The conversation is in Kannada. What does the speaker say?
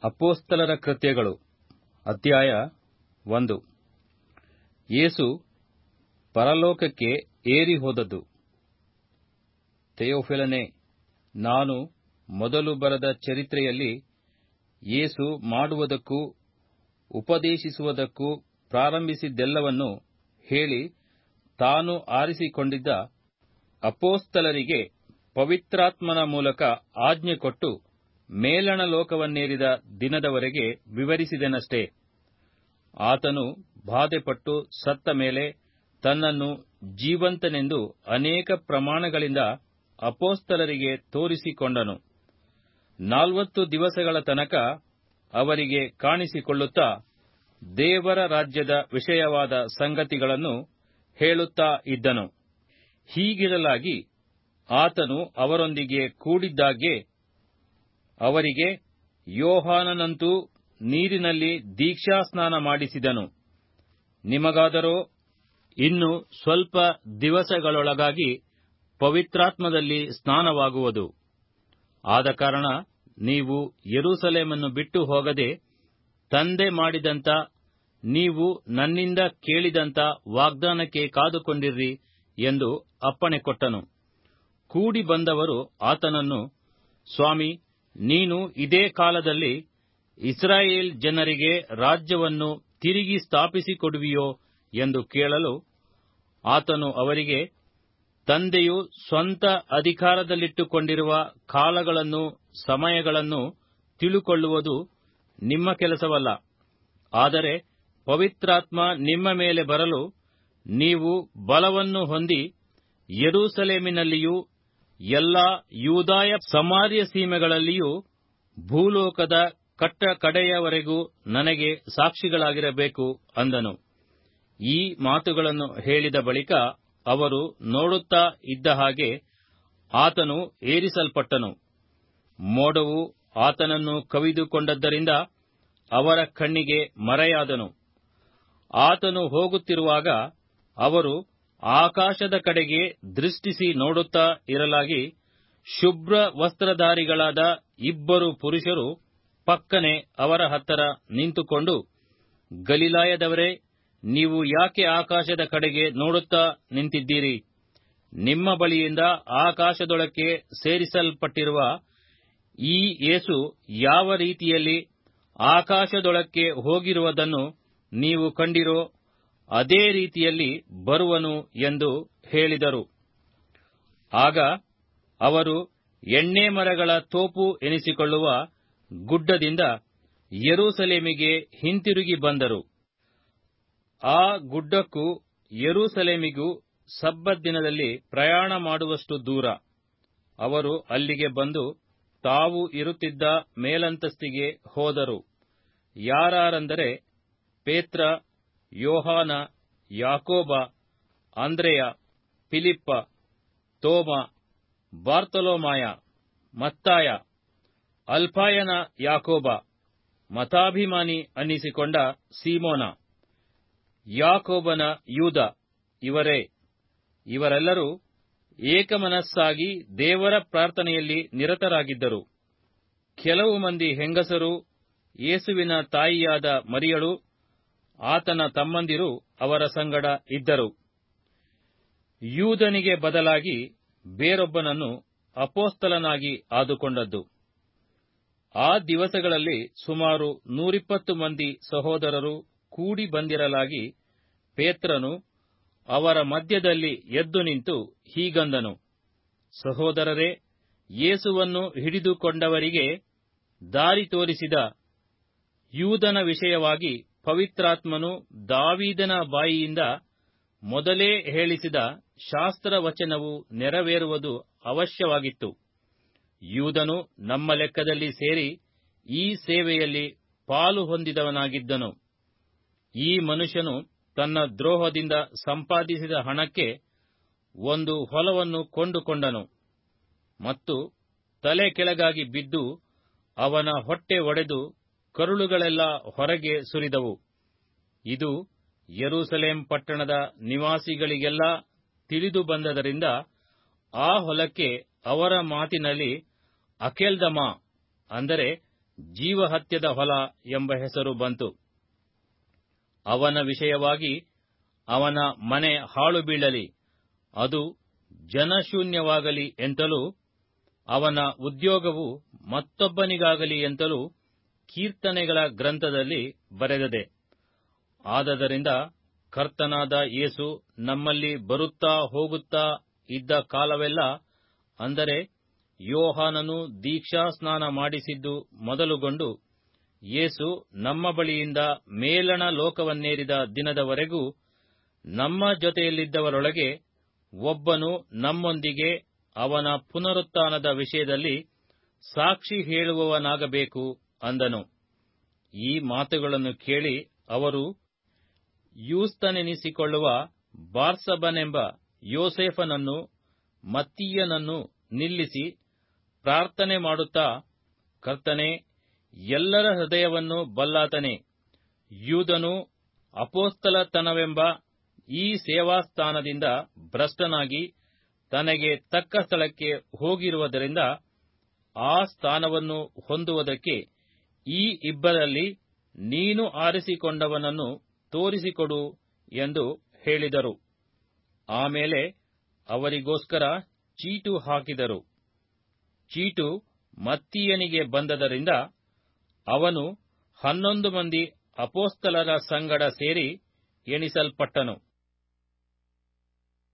ಅಪೋಸ್ತಲರ ಕೃತ್ಯಗಳು ಅಧ್ಯಾಯ ಒಂದು ಯೇಸು ಪರಲೋಕಕ್ಕೆ ಏರಿ ಹೋದದ್ದು ಥೆಯೋಫಿಲನೇ ನಾನು ಮೊದಲು ಬರೆದ ಚರಿತ್ರೆಯಲ್ಲಿ ಯೇಸು ಮಾಡುವುದಕ್ಕೂ ಉಪದೇಶಿಸುವುದಕ್ಕೂ ಪ್ರಾರಂಭಿಸಿದ್ದೆಲ್ಲವನ್ನು ಹೇಳಿ ತಾನು ಆರಿಸಿಕೊಂಡಿದ್ದ ಅಪೋಸ್ತಲರಿಗೆ ಪವಿತ್ರಾತ್ಮನ ಮೂಲಕ ಆಜ್ಞೆ ಕೊಟ್ಟು ಮೇಲಣ ಲೋಕವನ್ನೇರಿದ ದಿನದವರೆಗೆ ವಿವರಿಸಿದೆನಷ್ಟೇ ಆತನು ಬಾಧೆಪಟ್ಟು ಸತ್ತ ಮೇಲೆ ತನ್ನನ್ನು ಜೀವಂತನೆಂದು ಅನೇಕ ಪ್ರಮಾಣಗಳಿಂದ ಅಪೋಸ್ತಲರಿಗೆ ತೋರಿಸಿಕೊಂಡನು ನಾಲ್ವತ್ತು ದಿವಸಗಳ ತನಕ ಅವರಿಗೆ ಕಾಣಿಸಿಕೊಳ್ಳುತ್ತಾ ದೇವರ ರಾಜ್ಯದ ವಿಷಯವಾದ ಸಂಗತಿಗಳನ್ನು ಹೇಳುತ್ತಾ ಇದ್ದನು ಹೀಗಿರಲಾಗಿ ಆತನು ಅವರೊಂದಿಗೆ ಕೂಡಿದ್ದಾಗ್ಗೆ ಅವರಿಗೆ ಯೋಹಾನನಂತೂ ನೀರಿನಲ್ಲಿ ದೀಕ್ಷಾಸ್ನಾನ ಮಾಡಿಸಿದನು ನಿಮಗಾದರೋ ಇನ್ನು ಸ್ವಲ್ಪ ದಿವಸಗಳೊಳಗಾಗಿ ಪವಿತ್ರಾತ್ಮದಲ್ಲಿ ಸ್ನಾನವಾಗುವುದು ಆದ ಕಾರಣ ನೀವು ಯೆರೂಸಲೇಮನ್ನು ಬಿಟ್ಟು ಹೋಗದೆ ತಂದೆ ಮಾಡಿದಂಥ ನೀವು ನನ್ನಿಂದ ಕೇಳಿದಂಥ ವಾಗ್ದಾನಕ್ಕೆ ಕಾದುಕೊಂಡಿರ್ರಿ ಎಂದು ಅಪ್ಪಣೆ ಕೊಟ್ಟನು ಕೂಡಿ ಬಂದವರು ಆತನನ್ನು ಸ್ವಾಮಿ ನೀನು ಇದೇ ಕಾಲದಲ್ಲಿ ಇಸ್ರಾಯೇಲ್ ಜನರಿಗೆ ರಾಜ್ಯವನ್ನು ತಿರುಗಿ ಸ್ಥಾಪಿಸಿಕೊಡುವಿಯೋ ಎಂದು ಕೇಳಲು ಆತನು ಅವರಿಗೆ ತಂದೆಯು ಸ್ವಂತ ಅಧಿಕಾರದಲ್ಲಿಟ್ಟುಕೊಂಡಿರುವ ಕಾಲಗಳನ್ನು ಸಮಯಗಳನ್ನು ತಿಳುಕೊಳ್ಳುವುದು ನಿಮ್ಮ ಕೆಲಸವಲ್ಲ ಆದರೆ ಪವಿತ್ರಾತ್ಮ ನಿಮ್ಮ ಮೇಲೆ ಬರಲು ನೀವು ಬಲವನ್ನು ಹೊಂದಿ ಯೆರೂಸಲೇಮಿನಲ್ಲಿಯೂ ಎಲ್ಲಾ ಯೂದಾಯ ಸಮಾರ್ಯ ಸೀಮೆಗಳಲ್ಲಿಯೂ ಭೂಲೋಕದ ಕಟ್ಟ ಕಡೆಯವರೆಗೂ ನನಗೆ ಸಾಕ್ಷಿಗಳಾಗಿರಬೇಕು ಅಂದನು ಈ ಮಾತುಗಳನ್ನು ಹೇಳಿದ ಬಳಿಕ ಅವರು ನೋಡುತ್ತಾ ಇದ್ದ ಹಾಗೆ ಆತನು ಏರಿಸಲ್ಪಟ್ಟನು ಮೋಡವು ಆತನನ್ನು ಕವಿದುಕೊಂಡದ್ದರಿಂದ ಅವರ ಕಣ್ಣಿಗೆ ಮರೆಯಾದನು ಆತನು ಹೋಗುತ್ತಿರುವಾಗ ಅವರು ಆಕಾಶದ ಕಡೆಗೆ ದೃಷ್ಟಿಸಿ ನೋಡುತ್ತಾ ಇರಲಾಗಿ ಶುಭ್ರ ವಸ್ತ್ರಧಾರಿಗಳಾದ ಇಬ್ಬರು ಪುರುಷರು ಪಕ್ಕನೆ ಅವರ ಹತ್ತರ ನಿಂತುಕೊಂಡು ಗಲಿಲಾಯದವರೇ ನೀವು ಯಾಕೆ ಆಕಾಶದ ಕಡೆಗೆ ನೋಡುತ್ತಾ ನಿಂತಿದ್ದೀರಿ ನಿಮ್ಮ ಬಳಿಯಿಂದ ಆಕಾಶದೊಳಕ್ಕೆ ಸೇರಿಸಲ್ಪಟ್ಟಿರುವ ಈ ಯೇಸು ಯಾವ ರೀತಿಯಲ್ಲಿ ಆಕಾಶದೊಳಕ್ಕೆ ಹೋಗಿರುವುದನ್ನು ನೀವು ಕಂಡಿರೋ ಅದೇ ರೀತಿಯಲ್ಲಿ ಬರುವನು ಎಂದು ಹೇಳಿದರು ಆಗ ಅವರು ಎಣ್ಣೆ ಮರಗಳ ತೋಪು ಎನಿಸಿಕೊಳ್ಳುವ ಗುಡ್ಡದಿಂದ ಯೆರೂಸಲೇಮಿಗೆ ಹಿಂತಿರುಗಿ ಬಂದರು ಆ ಗುಡ್ಡಕ್ಕೂ ಯೆರೂಸಲೇಮಿಗೂ ಸಬ್ಬತ್ ದಿನದಲ್ಲಿ ಪ್ರಯಾಣ ಮಾಡುವಷ್ಟು ದೂರ ಅವರು ಅಲ್ಲಿಗೆ ಬಂದು ತಾವು ಇರುತ್ತಿದ್ದ ಮೇಲಂತಸ್ತಿಗೆ ಹೋದರು ಯಾರಾರೆಂದರೆ ಪೇತ್ರ ಯೋಹಾನ ಯಾಕೋಬ ಅಂದ್ರೆಯ ಫಿಲಿಪ್ಪ ತೋಮ ಬಾರ್ತಲೋಮಾಯ ಮತ್ತಾಯ ಅಲ್ಫಾಯನ ಯಾಕೋಬ ಮತಾಭಿಮಾನಿ ಅನ್ನಿಸಿಕೊಂಡ ಸೀಮೋನ ಯಾಕೋಬನ ಯೂದ ಇವರೇ ಇವರೆಲ್ಲರೂ ಏಕಮನಸ್ಸಾಗಿ ದೇವರ ಪ್ರಾರ್ಥನೆಯಲ್ಲಿ ನಿರತರಾಗಿದ್ದರು ಕೆಲವು ಮಂದಿ ಹೆಂಗಸರು ಯೇಸುವಿನ ತಾಯಿಯಾದ ಮರಿಯಳು ಆತನ ತಮ್ಮಂದಿರು ಅವರ ಸಂಗಡ ಇದ್ದರು ಯೂದನಿಗೆ ಬದಲಾಗಿ ಬೇರೊಬ್ಬನನ್ನು ಅಪೋಸ್ತಲನಾಗಿ ಆದುಕೊಂಡದ್ದು ಆ ದಿವಸಗಳಲ್ಲಿ ಸುಮಾರು ನೂರಿಪ್ಪತ್ತು ಮಂದಿ ಸಹೋದರರು ಕೂಡಿ ಬಂದಿರಲಾಗಿ ಪೇತ್ರನು ಅವರ ಮಧ್ಯದಲ್ಲಿ ಎದ್ದು ನಿಂತು ಹೀಗಂದನು ಸಹೋದರರೇ ಯೇಸುವನ್ನು ಹಿಡಿದುಕೊಂಡವರಿಗೆ ದಾರಿ ತೋರಿಸಿದ ಯೂದನ ವಿಷಯವಾಗಿ ಪವಿತ್ರಾತ್ಮನು ದಾವೀದನ ಬಾಯಿಯಿಂದ ಮೊದಲೇ ಹೇಳಿಸಿದ ಶಾಸ್ತ್ರ ವಚನವು ನೆರವೇರುವುದು ಅವಶ್ಯವಾಗಿತ್ತು ಯೂದನು ನಮ್ಮ ಲೆಕ್ಕದಲ್ಲಿ ಸೇರಿ ಈ ಸೇವೆಯಲ್ಲಿ ಪಾಲು ಹೊಂದಿದವನಾಗಿದ್ದನು ಈ ಮನುಷ್ಯನು ತನ್ನ ದ್ರೋಹದಿಂದ ಸಂಪಾದಿಸಿದ ಹಣಕ್ಕೆ ಒಂದು ಹೊಲವನ್ನು ಕೊಂಡುಕೊಂಡನು ಮತ್ತು ತಲೆ ಕೆಳಗಾಗಿ ಬಿದ್ದು ಅವನ ಹೊಟ್ಟೆ ಒಡೆದು ಕರುಳುಗಳೆಲ್ಲ ಹೊರಗೆ ಸುರಿದವು ಇದು ಯೆರೂಸಲೇಮ್ ಪಟ್ಟಣದ ನಿವಾಸಿಗಳಿಗೆಲ್ಲ ತಿಳಿದು ಬಂದದರಿಂದ ಆ ಹೊಲಕ್ಕೆ ಅವರ ಮಾತಿನಲ್ಲಿ ಅಕೆಲ್ದಮ ಅಂದರೆ ಜೀವಹತ್ಯದ ಹೊಲ ಎಂಬ ಹೆಸರು ಬಂತು ಅವನ ವಿಷಯವಾಗಿ ಅವನ ಮನೆ ಹಾಳು ಬೀಳಲಿ ಅದು ಜನಶೂನ್ಯವಾಗಲಿ ಎಂತಲೂ ಅವನ ಉದ್ಯೋಗವು ಮತ್ತೊಬ್ಬನಿಗಾಗಲಿ ಎಂತಲೂ ಕೀರ್ತನೆಗಳ ಗ್ರಂಥದಲ್ಲಿ ಬರೆದದೆ ಆದದರಿಂದ ಕರ್ತನಾದ ಯೇಸು ನಮ್ಮಲ್ಲಿ ಬರುತ್ತಾ ಹೋಗುತ್ತಾ ಇದ್ದ ಕಾಲವೆಲ್ಲ ಅಂದರೆ ಯೋಹಾನನು ದೀಕ್ಷಾಸ್ನಾನ ಮಾಡಿಸಿದ್ದು ಮೊದಲುಗೊಂಡು ಯೇಸು ನಮ್ಮ ಬಳಿಯಿಂದ ಮೇಲಣ ಲೋಕವನ್ನೇರಿದ ದಿನದವರೆಗೂ ನಮ್ಮ ಜೊತೆಯಲ್ಲಿದ್ದವರೊಳಗೆ ಒಬ್ಬನು ನಮ್ಮೊಂದಿಗೆ ಅವನ ಪುನರುತ್ಥಾನದ ವಿಷಯದಲ್ಲಿ ಸಾಕ್ಷಿ ಹೇಳುವವನಾಗಬೇಕು ಅಂದನು ಈ ಮಾತುಗಳನ್ನು ಕೇಳಿ ಅವರು ಯೂಸ್ತನೆನಿಸಿಕೊಳ್ಳುವ ಬಾರ್ಸಬನೆಂಬ ಯೋಸೇಫನನ್ನು ಮತ್ತೀಯನನ್ನು ನಿಲ್ಲಿಸಿ ಪ್ರಾರ್ಥನೆ ಮಾಡುತ್ತಾ ಕರ್ತನೆ ಎಲ್ಲರ ಹೃದಯವನ್ನು ಬಲ್ಲಾತನೆ ಯೂದನು ಅಪೋಸ್ತಲತನವೆಂಬ ಈ ಸೇವಾಸ್ಥಾನದಿಂದ ಭ್ರಷ್ಟನಾಗಿ ತನಗೆ ತಕ್ಕ ಸ್ಥಳಕ್ಕೆ ಹೋಗಿರುವುದರಿಂದ ಆ ಸ್ಥಾನವನ್ನು ಹೊಂದುವುದಕ್ಕೆ ಈ ಇಬ್ಬರಲ್ಲಿ ನೀನು ಆರಿಸಿಕೊಂಡವನನ್ನು ತೋರಿಸಿಕೊಡು ಎಂದು ಹೇಳಿದರು ಆಮೇಲೆ ಅವರಿಗೋಸ್ಕರ ಚೀಟು ಹಾಕಿದರು ಚೀಟು ಮತ್ತೀಯನಿಗೆ ಬಂದದರಿಂದ ಅವನು ಹನ್ನೊಂದು ಮಂದಿ ಅಪೋಸ್ತಲರ ಸಂಗಡ ಸೇರಿ ಎಣಿಸಲ್ಪಟ್ಟನು